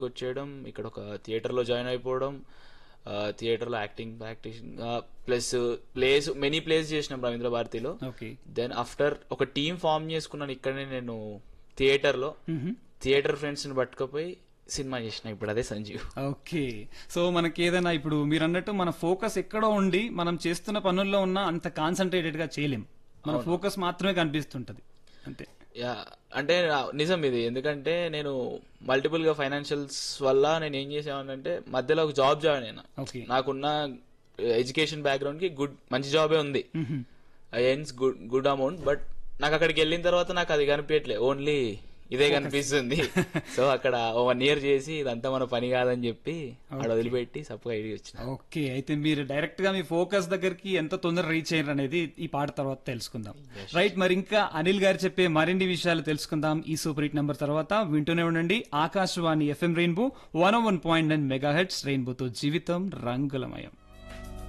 వచ్చేయడం ఇక్కడ ఒక థియేటర్లో జాయిన్ అయిపోవడం థియేటర్లో acting practice plus plays many plays చేసినాం రవీంద్ర భారతిలో ఓకే దెన్ ఆఫ్టర్ ఒక టీం ఫామ్ చేసుకున్నాను ఇక్కడనే నేను థియేటర్లో థియేటర్ ఫ్రెండ్స్ని పట్టుకపోయి సినిమా చేసిన ఇప్పుడు అదే సంజీవ్ ఓకే సో మనకి ఏదైనా ఇప్పుడు మీరు అన్నట్టు మన ఫోకస్ ఎక్కడో ఉండి మనం చేస్తున్న పనుల్లో ఉన్న అంత కాన్సన్ట్రేటెడ్ గా చేయలేం మన ఫోకస్ మాత్రమే కనిపిస్తుంటది అంతే యా అంటే నా- నిజం ఇది ఎందుకంటే నేను మల్టిపుల్ గా ఫైనాన్షియల్స్ వల్ల నేను ఏం చేసానంటే మధ్యలో ఒక జాబ్ జాయిన్ అయినా ఓకే నాకున్న ఎడ్యుకేషన్ బ్యాక్గ్రౌండ్ కి గుడ్ మంచి జాబే ఉంది I earns good good amount but నాకు అక్కడికి వెళ్ళిన తర్వాత నాకు అది కనిపించట్లే ఓన్లీ ఇదే కనిపిస్తుంది సో అక్కడ వన్ ఇయర్ చేసి ఇదంతా మన పని కాదని చెప్పి అక్కడ వదిలిపెట్టి సప్పుగా ఐడి వచ్చిన ఓకే అయితే మీరు డైరెక్ట్ గా మీ ఫోకస్ దగ్గరికి ఎంత తొందర రీచ్ అయ్యారు అనేది ఈ పాట తర్వాత తెలుసుకుందాం రైట్ మరి ఇంకా అనిల్ గారు చెప్పే మరిన్ని విషయాలు తెలుసుకుందాం ఈ సూపర్ హిట్ నంబర్ తర్వాత వింటూనే ఉండండి Akashvani FM rainbow one one point nine megahertz రెయిన్బోతో జీవితం రంగులమయం